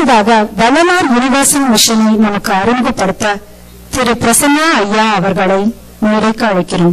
அடுத்ததாக வள்ளலார் யுனிவர்சல் மிஷனை நமக்கு அறிமுகப்படுத்த திரு பிரசன்னா ஐயா அவர்களை மேடைக்கு அழைக்கிறோம்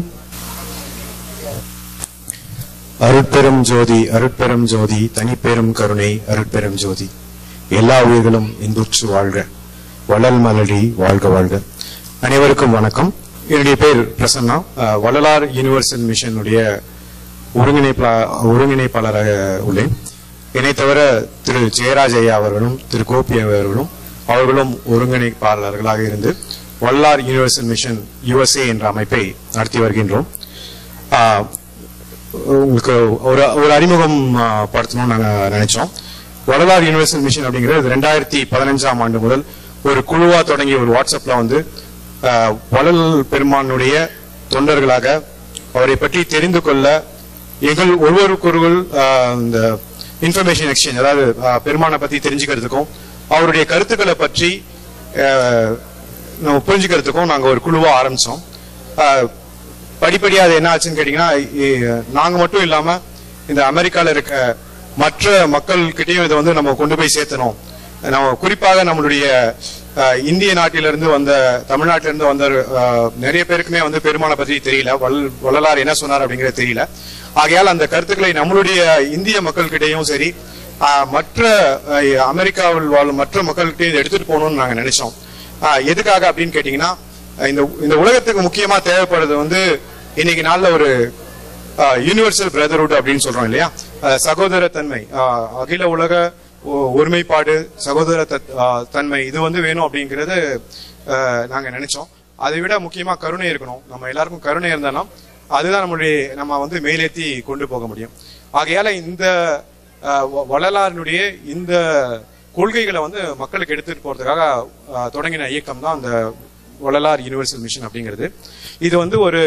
அருட்பெரும் ஜோதி அருட்பெரும் ஜோதி தனிப்பெரும் கருணை அருட்பெரும் ஜோதி எல்லா உயிர்களும் இன்புற்று வாழ்க வள்ளல் மலடி வாழ்க வாழ்க அனைவருக்கும் வணக்கம் என்னுடைய பேர் பிரசன்னா அஹ், வள்ளலார் யூனிவர்சல் மிஷனுடைய ஒருங்கிணைப்பா ஒருங்கிணைப்பாளராக உள்ளேன் என்னை தவிர திரு ஜெயராஜ் ஐயா அவர்களும் திரு கோபி அவர்களும் அவர்களும் ஒருங்கிணைப்பாளர்களாக இருந்து வள்ளலார் யூனிவர்சல் மிஷன் யுஎஸ்ஏ என்ற அமைப்பை நடத்தி வருகின்றோம் ஆஹ், உங்களுக்கு ஒரு ஒரு அறிமுகம் ஆ, படுத்தணும்னு நாங்க நினைச்சோம் வடலார் யூனிவர்சல் மிஷன் அப்படிங்கிறது ரெண்டாயிரத்தி பதினஞ்சாம் ஆண்டு முதல் ஒரு குழுவா தொடங்கி ஒரு வாட்ஸ்அப்ல வந்து ஆ, வள்ளல் பெருமானுடைய தொண்டர்களாக அவரை பற்றி தெரிந்து கொள்ள எங்கள் ஒருவருக்கொருவர் ஆ, இந்த இன்ஃபர்மேஷன் எக்ஸ்சேஞ்ச் அதாவது ஆ, பெருமானை பத்தி தெரிஞ்சுக்கிறதுக்கும் அவருடைய கருத்துக்களை பற்றி ஆ, நம்ம புரிஞ்சுக்கிறதுக்கும் நாங்க ஒரு குழுவா ஆரம்பிச்சோம் ஆ, படிப்படியா அது என்ன ஆச்சுன்னு கேட்டீங்கன்னா இ- நாங்க மட்டும் இல்லாம இந்த அமெரிக்கால இருக்க மற்ற மக்கள்கிட்டயும் இதை வந்து நம்ம கொண்டு போய் சேர்த்தணும் நம்ம குறிப்பாக நம்மளுடைய அஹ், இந்திய நாட்டிலிருந்து வந்த தமிழ்நாட்டிலிருந்து வந்த அஹ், நிறைய பேருக்குமே வந்து பெருமானை பற்றி தெரியல வள் வள்ளலார் என்ன சொன்னார் அப்படிங்கிறது தெரியல ஆகையால் அந்த கருத்துக்களை நம்மளுடைய இந்திய மக்கள்கிட்டயும் சரி அஹ், மற்ற அஹ், அமெரிக்காவில் வாழும் மற்ற மக்கள்கிட்டயும் இதை எடுத்துட்டு போகணும்னு நாங்க நினைச்சோம் அஹ், எதுக்காக அப்படின்னு கேட்டீங்கன்னா இந்த இந்த உலகத்துக்கு முக்கியமா தேவைப்படுறது வந்து இன்னைக்கு நாள்ல ஒரு யூனிவர்சல் பிரதர்ஹுட் அப்படின்னு சொல்றோம் இல்லையா அஹ் சகோதரத்தன்மை அஹ் அகில உலக ஒ- ஒருமைப்பாடு சகோதர தத்- அஹ் தன்மை இது வந்து வேணும் அப்படிங்கிறது அஹ் நாங்க நினைச்சோம் அதை விட முக்கியமா கருணை இருக்கணும் நம்ம எல்லாருக்கும் கருணை இருந்தானா அதுதான் நம்மளுடைய நம்ம வந்து மேலேத்தி கொண்டு போக முடியும் ஆகையால இந்த அஹ், வ- வள்ளலாரினுடைய இந்த கொள்கைகளை வந்து மக்களுக்கு எடுத்துட்டு போறதுக்காக அஹ், தொடங்கின இயக்கம் தான் அந்த வள்ளலார் யூனிவர்சல் மிஷன் அப்படிங்கிறது இது வந்து ஒரு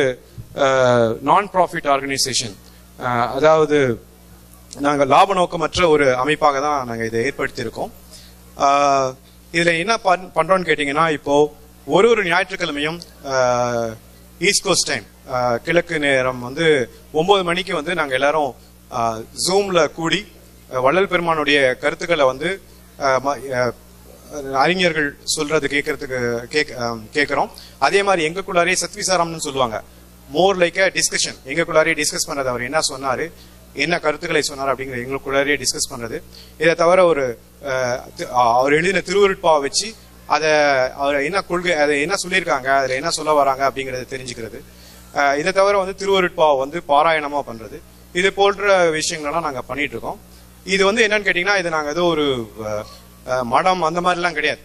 நான் ப்ராஃபிட் ஆர்கனைசேஷன் அதாவது நாங்க லாப நோக்கமற்ற ஒரு அமைப்பாக தான் நாங்க இதை ஏற்படுத்தியிருக்கோம் ஆஹ் இதுல என்ன பண்- பண்றோம்னு கேட்டீங்கன்னா இப்போ ஒரு ஒரு ஞாயிற்றுக்கிழமையும் ஈஸ்ட் கோஸ்ட் டைம் கிழக்கு நேரம் வந்து ஒன்பது மணிக்கு வந்து நாங்க எல்லாரும் ஜூம்ல கூடி அஹ், வள்ளல் பெருமானுடைய கருத்துக்களை வந்து ஆஹ் ம- ஆஹ் அறிஞர்கள் சொல்றது கேட்கறதுக்கு கேக் ஆம், கேட்கறோம் அதே மாதிரி எங்களுக்குள்ளாரே சத்விசாரம்னு சொல்லுவாங்க மோர் லைக் டிஸ்கஷன் எங்களுக்குள்ளாரே டிஸ்கஸ் பண்றது அவர் என்ன சொன்னாரு என்ன கருத்துக்களை சொன்னார் அப்படிங்கிற எங்களுக்குள்ளாரே டிஸ்கஸ் பண்றது இதை தவிர ஒரு அஹ், தி- அவர் எழுதின திருவருட்பாவை வச்சு அதை அவர் என்ன கொள்கை அதை என்ன சொல்லியிருக்காங்க அதுல என்ன சொல்ல வராங்க அப்படிங்கறத தெரிஞ்சுக்கிறது அஹ், இதை தவிர வந்து திருவருட்பாவை வந்து பாராயணமா பண்றது இது போன்ற விஷயங்கள்லாம் நாங்க பண்ணிட்டு இருக்கோம் இது வந்து என்னன்னு கேட்டீங்கன்னா இது நாங்க ஏதோ ஒரு அஹ், அஹ், மடம் அந்த மாதிரிலாம் கிடையாது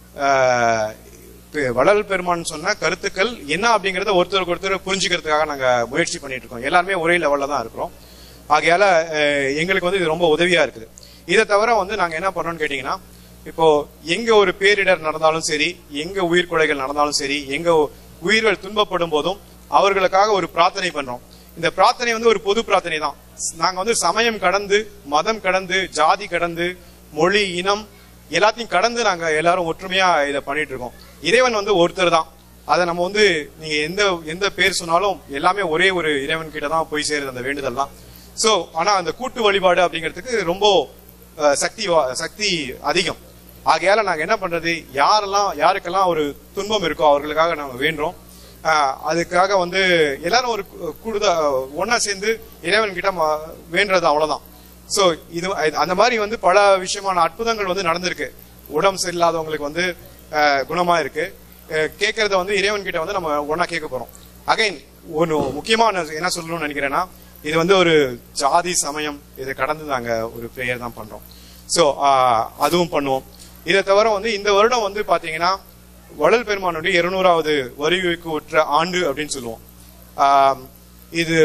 அஹ், பெ- வள்ளல் பெருமான் சொன்ன கருத்துக்கள் என்ன அப்படிங்கறத ஒருத்தருக்கு ஒருத்தர் புரிஞ்சுக்கிறதுக்காக நாங்க முயற்சி பண்ணிட்டு இருக்கோம் எல்லாருமே ஒரே லெவல்ல தான் இருக்கிறோம் ஆகையால அஹ், எங்களுக்கு வந்து இது ரொம்ப உதவியா இருக்குது இதை தவிர வந்து நாங்க என்ன பண்றோம்னு கேட்டீங்கன்னா இப்போ எங்க ஒரு பேரிடர் நடந்தாலும் சரி எங்க உயிர்கொலைகள் நடந்தாலும் சரி எங்க உயிர்கள் துன்பப்படும் போதும் அவர்களுக்காக ஒரு பிரார்த்தனை பண்றோம் இந்த பிரார்த்தனை வந்து ஒரு பொது பிரார்த்தனை தான் நாங்க வந்து சமயம் கடந்து மதம் கடந்து ஜாதி கடந்து மொழி இனம் எல்லாத்தையும் கடந்து நாங்க எல்லாரும் ஒற்றுமையா இதை பண்ணிட்டு இருக்கோம் இறைவன் வந்து ஒருத்தர் தான் அதை நம்ம வந்து நீங்க எந்த எந்த பேர் சொன்னாலும் எல்லாமே ஒரே ஒரு இறைவன் கிட்ட தான் போய் சேருது அந்த வேண்டுதல்லாம் சோ ஆனா அந்த கூட்டு வழிபாடு அப்படிங்கிறதுக்கு ரொம்ப அஹ், சக்தி வா- சக்தி அதிகம் ஆகையால நாங்க என்ன பண்றது யாரெல்லாம் யாருக்கெல்லாம் ஒரு துன்பம் இருக்கோ அவர்களுக்காக நாங்க வேண்டுறோம் ஆஹ் அதுக்காக வந்து எல்லாரும் ஒரு கூடுதல் ஒன்னா சேர்ந்து இறைவன் கிட்ட ம- வேண்டுறது அவ்வளவுதான் சோ இது அந்த மாதிரி வந்து பல விஷயமான அற்புதங்கள் வந்து நடந்திருக்கு உடம்பு சரியில்லாதவங்களுக்கு வந்து ஆஹ் குணமா இருக்கு ஆஹ் கேட்கறத வந்து இறைவன் கிட்ட வந்து நம்ம ஒன்னா கேட்க போறோம் அகைன் ஒன்னு முக்கியமா நான் என்ன சொல்லணும்னு நினைக்கிறேன்னா இது வந்து ஒரு ஜாதி சமயம் இதை கடந்து நாங்க ஒரு பிரேயர் தான் பண்றோம் சோ அதுவும் பண்ணுவோம் இதை தவிர வந்து இந்த வருடம் வந்து பாத்தீங்கன்னா வள்ளல் பெருமானுடைய இருநூறாவது வருகைக்கு உற்ற ஆண்டு அப்படின்னு சொல்லுவோம் ஆஹ் இது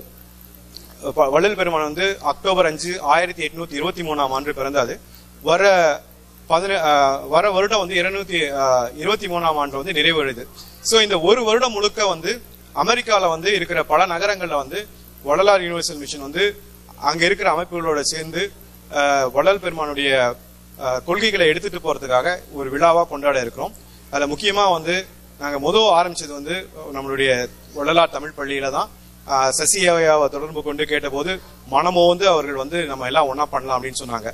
ப- வள்ளல் பெருமான் வந்து அக்டோபர் அஞ்சு ஆயிரத்தி எட்நூத்தி இருபத்தி மூணாம் ஆண்டு பிறந்தாரு வர பதின ஆஹ் வர வருடம் வந்து இருநூத்தி ஆஹ் இருபத்தி மூணாம் ஆண்டு வந்து நிறைவடையுது சோ இந்த ஒரு வருடம் முழுக்க வந்து அமெரிக்கால வந்து இருக்கிற பல நகரங்கள்ல வந்து வள்ளலார் யூனிவர்சல் மிஷன் வந்து அங்க இருக்கிற அமைப்புகளோட சேர்ந்து ஆஹ் வள்ளல் பெருமானுடைய ஆஹ் கொள்கைகளை எடுத்துட்டு போறதுக்காக ஒரு விழாவா கொண்டாட இருக்கிறோம் அதுல முக்கியமா வந்து நாங்க முதல் ஆரம்பிச்சது வந்து நம்மளுடைய வள்ளலார் தமிழ் பள்ளியில தான் ஆஹ் சசியாவை தொடர்பு கொண்டு கேட்டபோது மனமோ வந்து அவர்கள் வந்து நம்ம எல்லாம் ஒண்ணா பண்ணலாம் அப்படின்னு சொன்னாங்க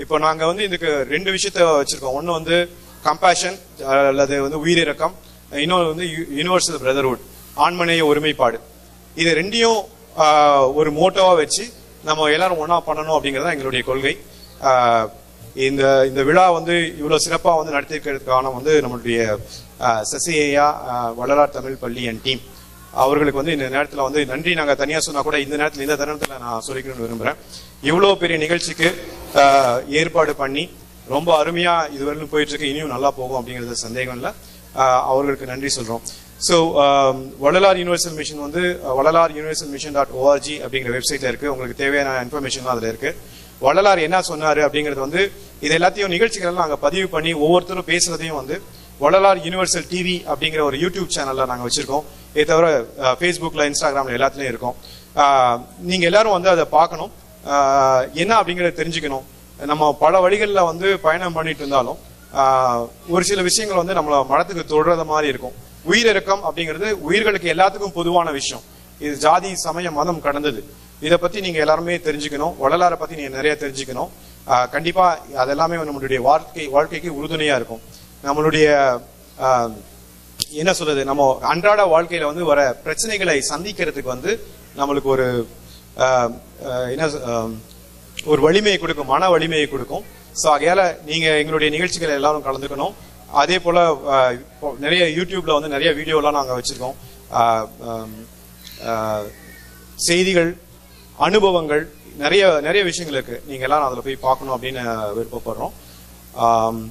இப்போ நாங்க வந்து இதுக்கு ரெண்டு விஷயத்த வச்சிருக்கோம் ஒன்னு வந்து கம்பேஷன் அல்லது வந்து உயிரிரக்கம் இன்னொன்று வந்து யூனிவர்சல் பிரதர்ஹுட் ஆண்மநேய ஒருமைப்பாடு இது ரெண்டையும் ஆஹ், ஒரு மோட்டோவா வச்சு நம்ம எல்லாரும் ஒண்ணா பண்ணணும் அப்படிங்கறது தான் எங்களுடைய கொள்கை ஆஹ், இந்த இந்த விழா வந்து இவ்வளவு சிறப்பா வந்து நடத்திருக்கிறதுக்கான வந்து நம்மளுடைய ஆஹ், சசி ஐயா ஆஹ், வள்ளலார் தமிழ் பள்ளி அண்ட் டீம் அவர்களுக்கு வந்து இந்த நேரத்துல வந்து நன்றி நாங்க தனியா சொன்னா கூட இந்த நேரத்துல இந்த தருணத்துல நான் சொல்லிக்கணும்னு விரும்புறேன் இவ்வளவு பெரிய நிகழ்ச்சிக்கு ஆஹ், ஏற்பாடு பண்ணி ரொம்ப அருமையா இதுவரையிலும் போயிட்டு இருக்கு இனியும் நல்லா போகும் அப்படிங்கிறது சந்தேகம் இல்ல ஆஹ், அவர்களுக்கு நன்றி சொல்றோம் ஸோ வள்ளலார் யூனிவர்சல் மிஷன் வந்து அஹ், Vallalar universal mission dot O R G அப்படிங்கிற வெப்சைட்ல இருக்கு உங்களுக்கு தேவையான இன்ஃபர்மேஷன் அதுல இருக்கு வள்ளலார் என்ன சொன்னாரு அப்படிங்கிறது வந்து இது எல்லாத்தையும் நிகழ்ச்சிகள் எல்லாம் நாங்க பதிவு பண்ணி ஒவ்வொருத்தரும் பேசுறதையும் வந்து வள்ளலார் யூனிவர்சல் டிவி அப்படிங்கிற ஒரு யூடியூப் சேனல்ல நாங்க வச்சிருக்கோம் இதை தவிர அஹ், ஃபேஸ்புக்ல இன்ஸ்டாகிராம்ல எல்லாத்துலயும் இருக்கோம் ஆஹ், நீங்க எல்லாரும் வந்து அதை பார்க்கணும் ஆஹ், என்ன அப்படிங்கறத தெரிஞ்சுக்கணும் நம்ம பல வழிகளில் வந்து பயணம் பண்ணிட்டு இருந்தாலும் ஆஹ், ஒரு சில விஷயங்கள் வந்து நம்மள மனத்துக்கு தொடுறத மாதிரி இருக்கும் உயிரிறக்கம் அப்படிங்கிறது உயிர்களுக்கு எல்லாத்துக்கும் பொதுவான விஷயம் இது ஜாதி சமய மதம் கடந்தது இதை பத்தி நீங்க எல்லாருமே தெரிஞ்சுக்கணும் வள்ளலாரை பத்தி நீங்க நிறைய தெரிஞ்சுக்கணும் ஆஹ், கண்டிப்பா அதெல்லாமே நம்மளுடைய வாழ்க்கை வாழ்க்கைக்கு உறுதுணையா இருக்கும் நம்மளுடைய ஆஹ், என்ன சொல்றது நம்ம அன்றாட வாழ்க்கையில வந்து வர பிரச்சனைகளை சந்திக்கிறதுக்கு வந்து நம்மளுக்கு ஒரு ஆஹ், ஆஹ், என்ன சொ- ஆஹ், ஒரு வலிமையை கொடுக்கும் மன வலிமையை கொடுக்கும் சோ ஆகையால நீங்க எங்களுடைய நிகழ்ச்சிகளை எல்லாரும் கலந்துக்கணும் அதே போல ஆஹ், இப்போ நிறைய யூடியூப்ல வந்து நிறைய வீடியோலாம் நாங்க வச்சிருக்கோம் ஆஹ், ஆம், ஆஹ், செய்திகள் அனுபவங்கள் நிறைய நிறைய விஷயங்கள் இருக்கு நீங்க எல்லாரும் அதுல போய் பார்க்கணும் அப்படின்னு விருப்பப்படுறோம் ஆம்,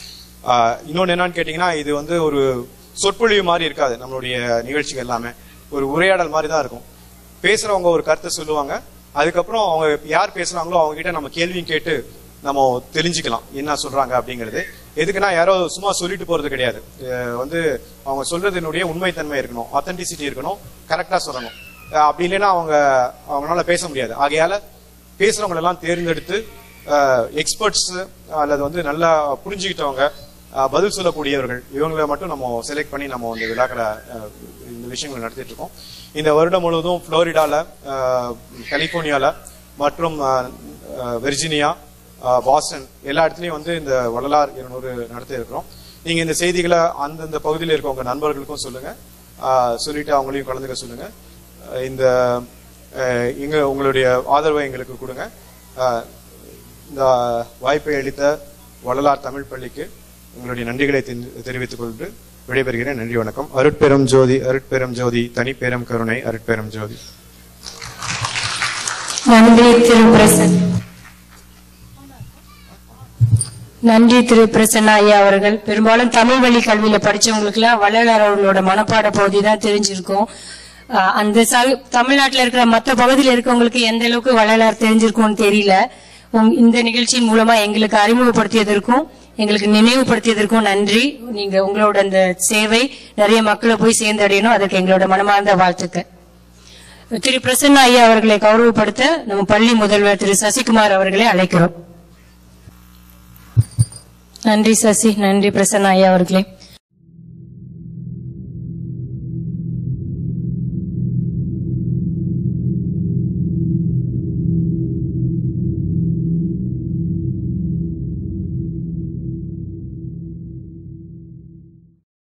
ஆஹ், இன்னொன்னு என்னன்னு கேட்டீங்கன்னா இது வந்து ஒரு சொற்பொழிவு மாதிரி இருக்காது நம்மளுடைய நிகழ்ச்சிகள் எல்லாமே ஒரு உரையாடல் மாதிரி தான் இருக்கும் பேசுறவங்க ஒரு கருத்தை சொல்லுவாங்க அதுக்கப்புறம் அவங்க யார் பேசுறாங்களோ அவங்க கிட்ட நம்ம கேள்வியும் கேட்டு நம்ம தெரிஞ்சுக்கலாம் என்ன சொல்றாங்க அப்படிங்கிறது எதுக்குன்னா யாரோ சும்மா சொல்லிட்டு போறது கிடையாது அஹ் வந்து அவங்க சொல்றதுனுடைய உண்மைத்தன்மை இருக்கணும் அத்தன்டிசிட்டி இருக்கணும் கரெக்டா சொல்லணும் அஹ் அப்படி இல்லைன்னா அவங்க அவங்களால பேச முடியாது ஆகையால பேசுறவங்க எல்லாம் தேர்ந்தெடுத்து எக்ஸ்பர்ட்ஸ் அல்லது வந்து நல்லா புரிஞ்சுக்கிட்டவங்க அஹ் பதில் சொல்லக்கூடியவர்கள் இவங்களை மட்டும் நம்ம செலக்ட் பண்ணி நம்ம இந்த விழாக்களை அஹ், இந்த விஷயங்களை நடத்திட்டு இருக்கோம் இந்த வருடம் முழுவதும் புளோரிடால அஹ், கலிபோர்னியால மற்றும் அஹ், அஹ், வெர்ஜீனியா அஹ், பாஸ்டன் எல்லா இடத்துலயும் வந்து இந்த வள்ளலார் இருநூறு நடத்தி இருக்கிறோம் நீங்க இந்த செய்திகளை அந்தந்த பகுதியில் இருக்க உங்க நண்பர்களுக்கும் சொல்லுங்க அஹ், சொல்லிட்டு அவங்களையும் கலந்துக்க சொல்லுங்க அஹ், இந்த அஹ், இங்க உங்களுடைய ஆதரவை எங்களுக்கு கொடுங்க அஹ், இந்த வாய்ப்பை அளித்த வள்ளலார் தமிழ் பள்ளிக்கு உங்களுடைய நன்றிகளை தெரி- தெரிவித்துக் கொண்டு விடைபெறுகிறேன் நன்றி வணக்கம் அருட்பெரும் ஜோதி அருட்பெரும் ஜோதி தனிப்பெரும் கருணை அருட்பெரும் ஜோதி நன்றி திரு பிரசன் நன்றி திரு பிரசன்னா ஐயா அவர்கள் பெரும்பாலும் தமிழ் வழி கல்வியில படிச்சவங்களுக்கு எல்லாம் வள்ளலார் அவர்களோட மனப்பாட பகுதி தான் தெரிஞ்சிருக்கும் ஆஹ் அந்த ச- தமிழ்நாட்டுல இருக்கிற மற்ற பகுதியில் இருக்கவங்களுக்கு எந்த அளவுக்கு வள்ளலார் தெரிஞ்சிருக்கும்னு தெரியல உங்க- இந்த நிகழ்ச்சியின் மூலமா எங்களுக்கு அறிமுகப்படுத்தியதற்கும் எங்களுக்கு நினைவுபடுத்தியதற்கும் நன்றி நீங்க உங்களோட அந்த சேவை நிறைய மக்களை போய் சேர்ந்தடையணும் அதற்கு எங்களோட மனமார்ந்த வாழ்த்துக்கள் திரு பிரசன்னா ஐயா அவர்களை கௌரவப்படுத்த நம்ம பள்ளி முதல்வர் திரு சசிகுமார் அவர்களை அழைக்கிறோம் நன்றி சசி நன்றி பிரசன்னா ஐயா அவர்களே